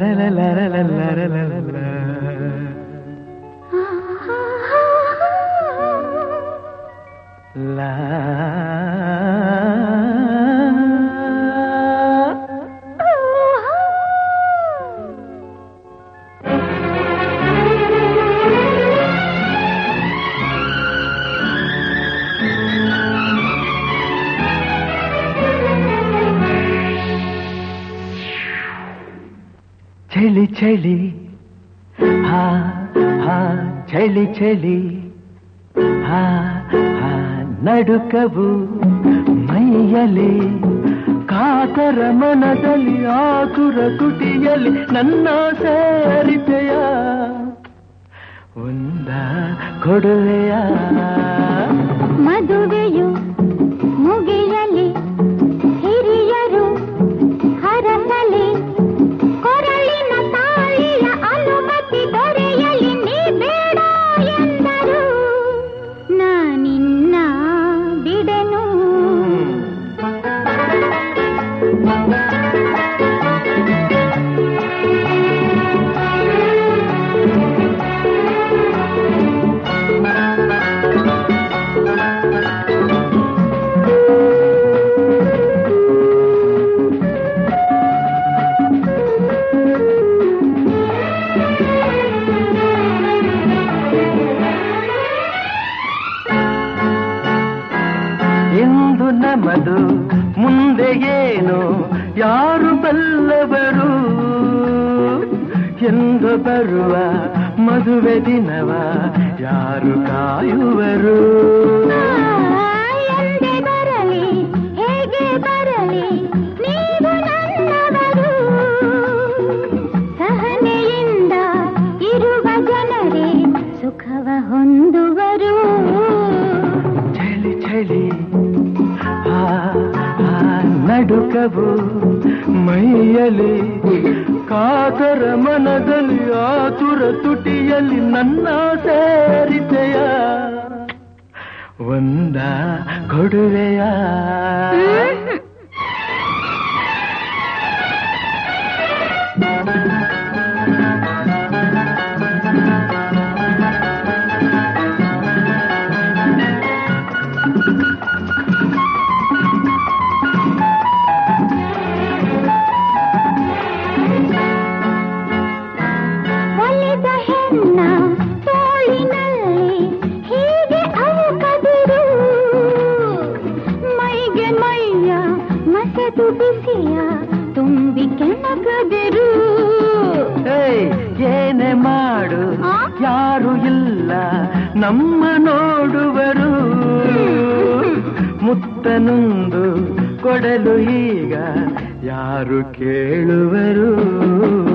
ಚಳಿ ಚಳಿ ಹಾ ಹಾ ಚಳಿ ಚಳಿ ಹಾ ಹಾ ನಡುಕವು ಮೈಯಲಿ ಕಾತರ ಮನದಲ್ಲಿ ಆತುರ ತುಟಿಯಲ್ಲಿ ನನ್ನ ಸೇರಿದೆಯ ಒಂದ ಕೊಡುವೆಯ ಮದುವೆಯು ಮುಗಿಯಲಿ ಹಿರಿಯರು ಹರಸಲಿ ಕೊರಳಿನ ತಾಳಿಯ ಅನುಮತಿ ದೊರೆಯಲಿ ನೀ ಬೇಡ ಎಂದರು ನಾನಿನ್ನ ಬಿಡೆನು ಎಂದು ನಮದು ಮುಂದೆ ಏನು ಯಾರು ಬಲ್ಲವರು ಎಂದು ಬರುವ ಮದುವೆ ದಿನವ ಯಾರು ಕಾಯುವರು ಎಂದೇ ಬರಲಿ ಹೇಗೆ ಬರಲಿ ನೀವು ನನ್ನವರು ಸಹನೆಯಿಂದ ಇರುವ ಜನರೇ ಸುಖವ ಹೊಂದುವರು ಚಳಿ ಚಳಿ ಆ ಆ ನಡುಕವು ಮೈಯಲಿ ಕಾತರ ಮನದಲ್ಲಿ ಆತುರ ತುಟಿಯಲ್ಲಿ ನನ್ನ ಸೇರಿದೆಯ ಒಂದ ಕೊಡುವೆಯ ಒಲಿದ ಹೆಣ್ಣ ತೋಳಿನಲ್ಲಿ ಹೀಗೆ ಅವು ಕದಿರು ಮೈಗೆ ಮೈಯ ಮಸೆದು ಬಿಸಿಯ ತುಂಬಿ ಕೆಣಕದಿರು ಏಯ್ ಏನೇ ಮಾಡು ಆ? ಯಾರು ಇಲ್ಲ ನಮ್ಮ ನೋಡುವರು ಮುತ್ತನೊಂದು ಕೊಡಲು ಈಗ ಯಾರು ಕೇಳುವರು